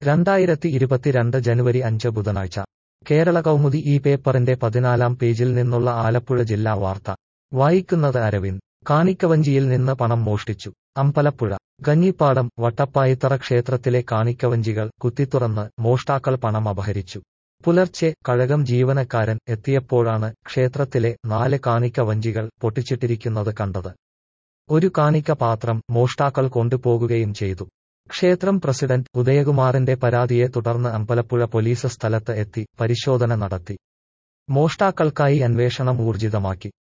രണ്ടായിരത്തി ഇരുപത്തിരണ്ട് ജനുവരി അഞ്ച് ബുധനാഴ്ച കേരള കൗമുദി ഈ പേപ്പറിന്റെ പതിനാലാം പേജിൽ നിന്നുള്ള ആലപ്പുഴ ജില്ലാ വാർത്ത വായിക്കുന്നത് അരവിന്ദ് കാണിക്കവഞ്ചിയിൽ നിന്ന് പണം മോഷ്ടിച്ചു അമ്പലപ്പുഴ ഗഞ്ഞിപ്പാടം വട്ടപ്പായിത്തറ ക്ഷേത്രത്തിലെ കാണിക്കവഞ്ചികൾ കുത്തിത്തുറന്ന് മോഷ്ടാക്കൾ പണം അപഹരിച്ചു പുലർച്ചെ കഴകം ജീവനക്കാരൻ എത്തിയപ്പോഴാണ് ക്ഷേത്രത്തിലെ നാല് കാണിക്ക വഞ്ചികൾ പൊട്ടിച്ചിട്ടിരിക്കുന്നത് കണ്ടത് ഒരു കാണിക്ക പാത്രം മോഷ്ടാക്കൾ കൊണ്ടുപോകുകയും ചെയ്തു ക്ഷേത്രം പ്രസിഡന്റ് ഉദയകുമാറിന്റെ പരാതിയെ തുടർന്ന് അമ്പലപ്പുഴ പോലീസ് സ്ഥലത്ത് എത്തി പരിശോധന നടത്തി മോഷ്ടാക്കൾക്കായി അന്വേഷണം ഊർജിതമാക്കി